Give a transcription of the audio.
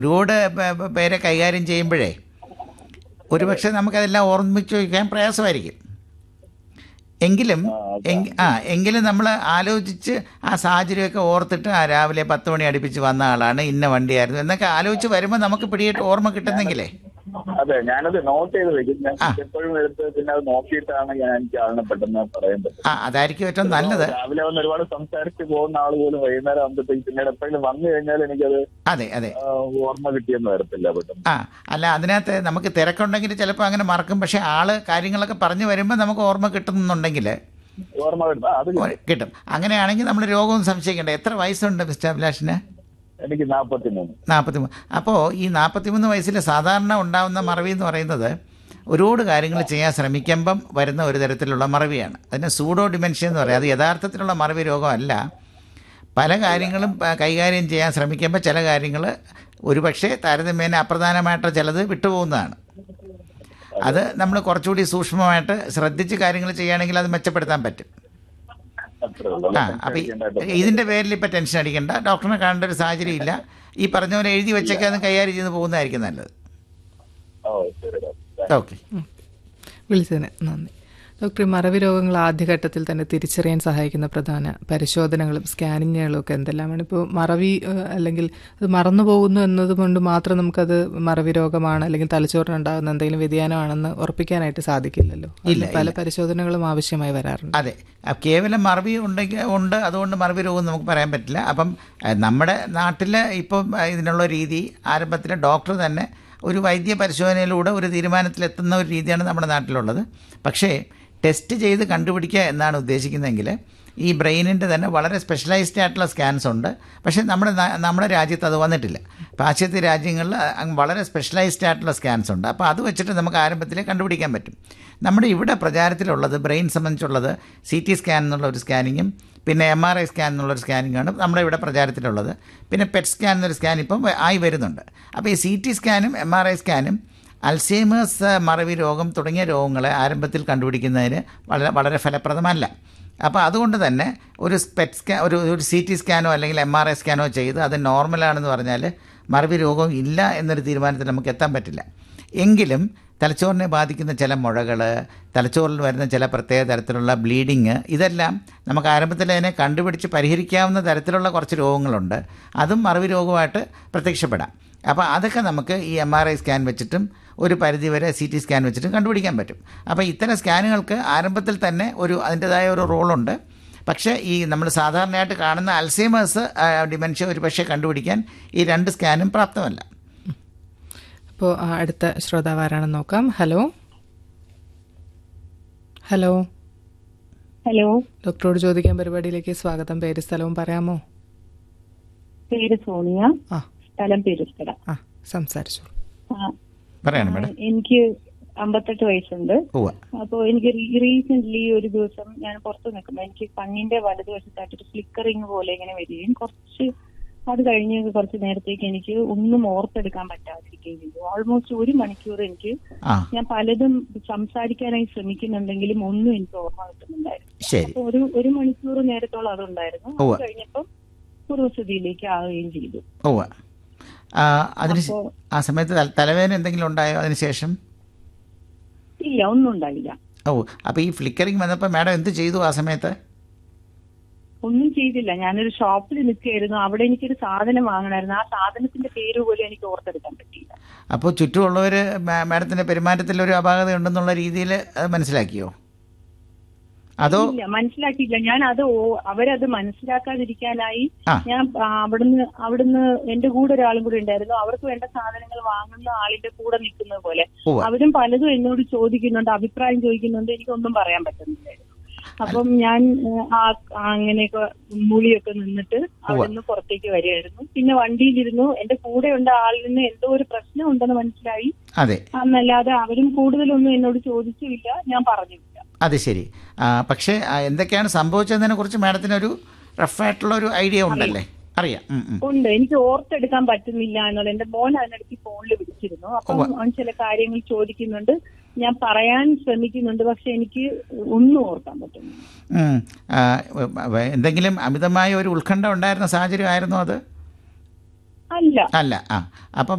ഒരുപാട് പേ- പേ- പേരെ കൈകാര്യം ചെയ്യുമ്പോഴേ ഒരുപക്ഷെ നമുക്കതെല്ലാം ഓർമ്മിച്ച് വയ്ക്കാൻ പ്രയാസമായിരിക്കും എങ്കിലും എങ്കി- ആ എങ്കിലും നമ്മൾ ആലോചിച്ച് ആ സാഹചര്യമൊക്കെ ഓർത്തിട്ട് ആ രാവിലെ പത്ത് മണി അടുപ്പിച്ച് വന്ന ആളാണ് ഇന്ന വണ്ടിയായിരുന്നു എന്നൊക്കെ ആലോചിച്ച് വരുമ്പോൾ നമുക്ക് പിടിയിട്ട് ഓർമ്മ കിട്ടുന്നെങ്കിലേ അതെ ഞാനത് നോട്ട് ചെയ്ത് വെക്കും ഞാൻ ആ. എപ്പോഴും എടുത്ത് പിന്നെ അത് നോക്കിയിട്ടാണ് ഞാൻ എനിക്ക് ആളിനെ പെട്ടെന്ന് പറയാൻ പറ്റും ആ അതായിരിക്കും ഏറ്റവും നല്ലത് രാവിലെ വന്ന് ഒരുപാട് സംസാരിച്ച് പോകുന്ന ആൾ പോലും വൈകുന്നേരം ആകുമ്പോഴത്തേക്ക് പിന്നീട് എപ്പോഴും വന്നു കഴിഞ്ഞാൽ എനിക്കത് അതെ അതെ ആ, ഓർമ്മ കിട്ടിയെന്ന് വരത്തില്ല പെട്ടെന്ന് ആ അല്ല അതിനകത്ത് നമുക്ക് തിരക്കുണ്ടെങ്കിൽ ചിലപ്പോൾ അങ്ങനെ മറക്കും പക്ഷേ ആള് കാര്യങ്ങളൊക്കെ പറഞ്ഞു വരുമ്പോൾ നമുക്ക് ഓർമ്മ കിട്ടുന്നുണ്ടെങ്കിൽ ഓർമ്മ കിട്ടും ആ, അത് കിട്ടും. കിട്ടും അങ്ങനെയാണെങ്കിൽ നമ്മൾ രോഗവും സംശയിക്കേണ്ട എത്ര വയസ്സുണ്ട് മിസ്റ്റർ അഭിലാഷിന് എനിക്ക് നാപ്പത്തി മൂന്ന് നാൽപ്പത്തി മൂന്ന് അപ്പോൾ ഈ നാൽപ്പത്തിമൂന്ന് വയസ്സിൽ സാധാരണ ഉണ്ടാകുന്ന മറവി എന്ന് പറയുന്നത് ഒരുപാട് കാര്യങ്ങൾ ചെയ്യാൻ ശ്രമിക്കുമ്പം വരുന്ന ഒരു തരത്തിലുള്ള മറവിയാണ് അതിന് സൂഡോ ഡിമെൻഷ്യ എന്ന് പറയും അത് യഥാർത്ഥത്തിലുള്ള മറവി രോഗമല്ല പല കാര്യങ്ങളും പ- കൈകാര്യം ചെയ്യാൻ ശ്രമിക്കുമ്പോൾ ചില കാര്യങ്ങൾ ഒരുപക്ഷെ താരതമ്യേന അപ്രധാനമായിട്ട് ചിലത് വിട്ടുപോകുന്നതാണ് അത് നമ്മൾ കുറച്ചുകൂടി സൂക്ഷ്മമായിട്ട് ശ്രദ്ധിച്ച് കാര്യങ്ങൾ ചെയ്യുകയാണെങ്കിൽ അത് മെച്ചപ്പെടുത്താൻ പറ്റും അത്രേ ഉള്ളൂ ആ അപ്പം ഇതിൻ്റെ പേരിൽ ഇപ്പം ടെൻഷൻ അടിക്കണ്ട ഡോക്ടറിനെ കാണേണ്ട ഒരു സാഹചര്യം ഇല്ല ഈ പറഞ്ഞ പോലെ എഴുതി വെച്ചൊക്കെ അത് കൈകാര്യം ചെയ്ത് പോകുന്നതായിരിക്കും നല്ലത് ഓ ശരി ഡോക്ടർ ഓക്കെ വിളിച്ചതിന് നന്ദി ഡോക്ടർ ഈ മറവി രോഗങ്ങൾ ആദ്യഘട്ടത്തിൽ തന്നെ തിരിച്ചറിയാൻ സഹായിക്കുന്ന പ്രധാന പരിശോധനകളും സ്കാനിങ്ങുകളും ഒക്കെ എന്തെല്ലാമാണ് ഇപ്പോൾ മറവി ഏഹ്, അല്ലെങ്കിൽ അത് മറന്നു പോകുന്നു എന്നതുകൊണ്ട് മാത്രം നമുക്കത് മറവി രോഗമാണ് അല്ലെങ്കിൽ തലച്ചോറിനുണ്ടാകുന്ന എന്തെങ്കിലും വ്യതിയാനമാണെന്ന് ഉറപ്പിക്കാനായിട്ട് സാധിക്കില്ലല്ലോ അതിന് പല പരിശോധനകളും ആവശ്യമായി വരാറുണ്ട് അതെ അ, കേവലം മറവി ഉണ്ടെങ്കിൽ ഉണ്ട് അതുകൊണ്ട് മറവി രോഗം നമുക്ക് പറയാൻ പറ്റില്ല അപ്പം അഹ്, നമ്മുടെ നാട്ടിൽ ഇപ്പം അഹ്, ഇതിനുള്ള രീതി ആരംഭത്തിൽ ഡോക്ടർ തന്നെ ഒരു വൈദ്യ പരിശോധനയിലൂടെ ഒരു തീരുമാനത്തിലെത്തുന്ന ഒരു രീതിയാണ് നമ്മുടെ നാട്ടിലുള്ളത് പക്ഷേ ടെസ്റ്റ് ചെയ്ത് കണ്ടുപിടിക്കുക എന്നാണ് ഉദ്ദേശിക്കുന്നതെങ്കിൽ ഈ ബ്രെയിനിൻ്റെ തന്നെ വളരെ സ്പെഷ്യലൈസ്ഡ് ആയിട്ടുള്ള സ്കാൻസ് ഉണ്ട് പക്ഷേ നമ്മുടെ നാ- നമ്മുടെ രാജ്യത്ത് അത് വന്നിട്ടില്ല പാശ്ചാത്യ രാജ്യങ്ങളിൽ അങ്ങ് വളരെ സ്പെഷ്യലൈസ്ഡ് ആയിട്ടുള്ള സ്കാൻസ് ഉണ്ട് അപ്പോൾ അത് വെച്ചിട്ട് നമുക്ക് ആരംഭത്തിൽ കണ്ടുപിടിക്കാൻ പറ്റും നമ്മുടെ ഇവിടെ പ്രചാരത്തിലുള്ളത് ബ്രെയിൻ സംബന്ധിച്ചുള്ളത് സി ടി സ്കാൻ എന്നുള്ള ഒരു സ്കാനിങ്ങും പിന്നെ എം ആർ ഐ സ്കാൻ എന്നുള്ളൊരു സ്കാനിങ്ങാണ് നമ്മുടെ ഇവിടെ പ്രചാരത്തിലുള്ളത് പിന്നെ പെറ്റ് സ്കാൻ എന്നൊരു സ്കാൻ ഇപ്പം വ- ആയി വരുന്നുണ്ട് അപ്പോൾ ഈ സി ടി സ്കാനും എം ആർ ഐ സ്കാനും അൽസൈമേഴ്സ് മറവി രോഗം തുടങ്ങിയ രോഗങ്ങളെ ആരംഭത്തിൽ കണ്ടുപിടിക്കുന്നതിന് വളരെ വളരെ ഫലപ്രദമല്ല അപ്പോൾ അതുകൊണ്ട് തന്നെ ഒരു സ്പെറ്റ് സ്കാൻ ഒരു ഒരു സി ടി സ്കാനോ അല്ലെങ്കിൽ എം ആർ ഐ സ്കാനോ ചെയ്ത് അത് നോർമലാണെന്ന് പറഞ്ഞാൽ മറവി രോഗം ഇല്ല എന്നൊരു തീരുമാനത്തിൽ നമുക്ക് എത്താൻ പറ്റില്ല എങ്കിലും തലച്ചോറിനെ ബാധിക്കുന്ന ചില മുഴകൾ തലച്ചോറിൽ വരുന്ന ചില പ്രത്യേക തരത്തിലുള്ള ബ്ലീഡിങ് ഇതെല്ലാം നമുക്ക് ആരംഭത്തിൽ അതിനെ കണ്ടുപിടിച്ച് പരിഹരിക്കാവുന്ന തരത്തിലുള്ള കുറച്ച് രോഗങ്ങളുണ്ട് അതും മറവി രോഗമായിട്ട് പ്രത്യക്ഷപ്പെടാം അപ്പോൾ അതൊക്കെ നമുക്ക് ഈ എം ആർ ഐ സ്കാൻ വെച്ചിട്ടും ഒരു പരിധിവരെ സി ടി സ്കാൻ വെച്ചിട്ടും കണ്ടുപിടിക്കാൻ പറ്റും അപ്പോൾ ഇത്തരം സ്കാനുകൾക്ക് ആരംഭത്തിൽ തന്നെ ഒരു അതിൻ്റെതായ ഒരു റോളുണ്ട് പക്ഷേ ഈ നമ്മൾ സാധാരണയായിട്ട് കാണുന്ന അൽസൈമേഴ്സ് ഡിമെൻഷ്യ ഒരു പക്ഷേ കണ്ടുപിടിക്കാൻ ഈ രണ്ട് സ്കാനും പ്രാപ്തമല്ല അപ്പോൾ അടുത്ത ശ്രോതാവ് ആരാണെന്ന് നോക്കാം ഹലോ ഹലോ ഹലോ ഡോക്ടറോട് ചോദിക്കാൻ പരിപാടിയിലേക്ക് സ്വാഗതം പേര് സ്ഥലവും പറയാമോ പേര് സോണിയ ആ സ്ഥലം പെരുസ്കട ആ സംസാരിച്ചോളൂ ആ, പറയണം മേഡം എനിക്ക് അമ്പത്തെട്ട് വയസ്സുണ്ട് ഉവ്വ അപ്പോ എനിക്ക് റീസെന്റ് ഒരു ദിവസം ഞാൻ പുറത്ത് നിൽക്കുമ്പോൾ എനിക്ക് കണ്ണിന്റെ വലതുവശത്തായിട്ടൊരു ഫ്ലിക്കറിങ് പോലെ ഇങ്ങനെ വരികയും കുറച്ച് അത് കഴിഞ്ഞ് കുറച്ച് നേരത്തേക്ക് എനിക്ക് ഒന്നും ഓർത്തെടുക്കാൻ പറ്റാതിരിക്കുകയും ചെയ്തു ഓൾമോസ്റ്റ് ഒരു മണിക്കൂർ എനിക്ക് ആ ഞാൻ പലതും സംസാരിക്കാനായി ശ്രമിക്കുന്നുണ്ടെങ്കിലും ഒന്നും എനിക്ക് ഓർമ്മ കിട്ടുന്നുണ്ടായിരുന്നു ശരി അപ്പൊ ഒരു ഒരു മണിക്കൂർ നേരത്തോളം അതുണ്ടായിരുന്നു ഉവ്വ. അത് കഴിഞ്ഞപ്പം പൂർവ്വസ്ഥിതിയിലേക്ക് ആവുകയും ചെയ്തു ഉവ്വ ആ, അതിന് ശേ- അപ്പോ- ആ സമയത്ത് തല- തലവേദന എന്തെങ്കിലും ഉണ്ടായോ അതിന് ശേഷം ഇല്ല ഒന്നും ഉണ്ടായില്ല ഓ അപ്പോൾ ഈ ഫ്ലിക്കറിങ് വന്നപ്പോൾ മാഡം എന്ത് ചെയ്തു ആ സമയത്ത് ഒന്നും ചെയ്തില്ല ഞാനൊരു ഷോപ്പിൽ നിൽക്കുകയായിരുന്നു അവിടെ എനിക്കൊരു സാധനം വാങ്ങണമായിരുന്നു ആ സാധനത്തിന്റെ പേര് പോലും എനിക്ക് ഓർത്തെടുക്കാൻ പറ്റിയില്ല അപ്പോൾ ചുറ്റുമുള്ളവർ മാഡത്തിൻ്റെ പെരുമാറ്റത്തിൽ ഒരു അപാകത ഉണ്ടെന്നുള്ള രീതിയിൽ അത് മനസ്സിലാക്കിയോ അതോ ഇല്ല മനസ്സിലാക്കിയില്ല ഞാൻ അത് ഓ- അവരത് മനസ്സിലാക്കാതിരിക്കാനായി ആ. ഞാൻ ആ, അവിടുന്ന് അവിടുന്ന് എന്റെ കൂടെ ഒരാളും കൂടെ ഉണ്ടായിരുന്നു അവർക്ക് വേണ്ട സാധനങ്ങൾ വാങ്ങുന്ന ആളിന്റെ കൂടെ നിൽക്കുന്നത് പോലെ ഉവ്വ. അവരും പലതും എന്നോട് ചോദിക്കുന്നുണ്ട് അഭിപ്രായം ചോദിക്കുന്നുണ്ട് എനിക്കൊന്നും പറയാൻ പറ്റുന്നില്ലായിരുന്നു അപ്പം ഞാൻ ഏഹ്, ആ ആ അങ്ങനെയൊക്കെ മൂളിയൊക്കെ നിന്നിട്ട് അവിടെ നിന്ന് പുറത്തേക്ക് വരികയായിരുന്നു പിന്നെ വണ്ടിയിലിരുന്നു എന്റെ കൂടെ ഉണ്ട ആളിന് എന്തോ ഒരു പ്രശ്നം ഉണ്ടെന്ന് മനസ്സിലായി അതെ എന്നല്ലാതെ അവരും കൂടുതലൊന്നും എന്നോട് ചോദിച്ചുമില്ല ഞാൻ പറഞ്ഞില്ല അത് ശരി ആ, പക്ഷേ ആ, എന്തൊക്കെയാണ് സംഭവിച്ചതിനെ കുറിച്ച് മാഡത്തിന് ഒരു റഫായിട്ടുള്ള ഒരു ഐഡിയ ഉണ്ടല്ലേ അറിയാം ഉം, ഉം. ഉണ്ട് എനിക്ക് ഓർത്തെടുക്കാൻ പറ്റുന്നില്ല എന്നുള്ള എന്റെ മോൻ അതിനിടയ്ക്ക് ഫോണിൽ വിളിച്ചിരുന്നു അപ്പം ഉവ്വ. അവൻ ചില കാര്യങ്ങൾ ചോദിക്കുന്നുണ്ട് ഞാൻ പറയാൻ ശ്രമിക്കുന്നുണ്ട് പക്ഷെ എനിക്ക് ഒന്നും ഓർക്കാൻ പറ്റുന്നില്ല ഉം. ആ, വ- എന്തെങ്കിലും അമിതമായ ഒരു ഉത്കണ്ഠ ഉണ്ടായിരുന്ന സാഹചര്യം ആയിരുന്നോ അത് അല്ല അല്ല ആ അപ്പം